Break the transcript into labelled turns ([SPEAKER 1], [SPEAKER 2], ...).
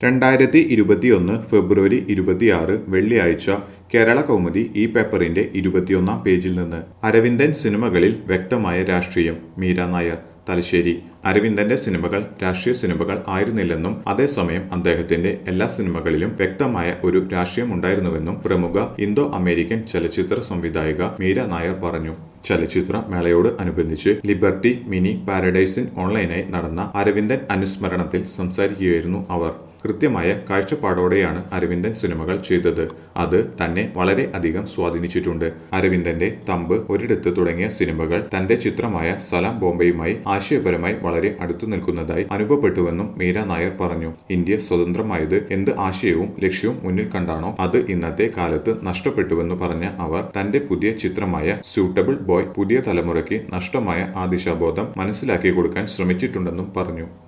[SPEAKER 1] രണ്ടായിരത്തി ഇരുപത്തിയൊന്ന് ഫെബ്രുവരി ഇരുപത്തിയാറ് വെള്ളിയാഴ്ച കേരള കൗമുദി ഈ പേപ്പറിന്റെ ഇരുപത്തിയൊന്നാം പേജിൽ നിന്ന് അരവിന്ദൻ സിനിമകളിൽ വ്യക്തമായ രാഷ്ട്രീയം മീര നായർ തലശ്ശേരി അരവിന്ദന്റെ സിനിമകൾ രാഷ്ട്രീയ സിനിമകൾ ആയിരുന്നില്ലെന്നും അതേസമയം അദ്ദേഹത്തിന്റെ എല്ലാ സിനിമകളിലും വ്യക്തമായ ഒരു രാഷ്ട്രീയമുണ്ടായിരുന്നുവെന്നും പ്രമുഖ ഇന്തോ അമേരിക്കൻ ചലച്ചിത്ര സംവിധായിക മീര നായർ പറഞ്ഞു ചലച്ചിത്ര മേളയോട് അനുബന്ധിച്ച് ലിബർട്ടി മിനി പാരഡൈസിൻ ഓൺലൈനായി നടന്ന അരവിന്ദൻ അനുസ്മരണത്തിൽ സംസാരിക്കുകയായിരുന്നു അവർ കൃത്യമായ കാഴ്ചപ്പാടോടെയാണ് അരവിന്ദൻ സിനിമകൾ ചെയ്തത് അത് തന്നെ വളരെ അധികം സ്വാധീനിച്ചിട്ടുണ്ട് അരവിന്ദന്റെ തമ്പ് ഒരിടത്ത് തുടങ്ങിയ സിനിമകൾ തന്റെ ചിത്രമായ സലാം ബോംബെയുമായി ആശയപരമായി വളരെ അടുത്തു നിൽക്കുന്നതായി അനുഭവപ്പെട്ടുവെന്നും മീര നായർ പറഞ്ഞു ഇന്ത്യ സ്വതന്ത്രമായത് എന്ത് ആശയവും ലക്ഷ്യവും മുന്നിൽ കണ്ടാണോ അത് ഇന്നത്തെ കാലത്ത് നഷ്ടപ്പെട്ടുവെന്ന് പറഞ്ഞ അവർ തന്റെ പുതിയ ചിത്രമായ സ്യൂട്ടബിൾ ബോയ് പുതിയ തലമുറയ്ക്ക് നഷ്ടമായ ആ ദിശാബോധം മനസ്സിലാക്കി കൊടുക്കാൻ ശ്രമിച്ചിട്ടുണ്ടെന്നും പറഞ്ഞു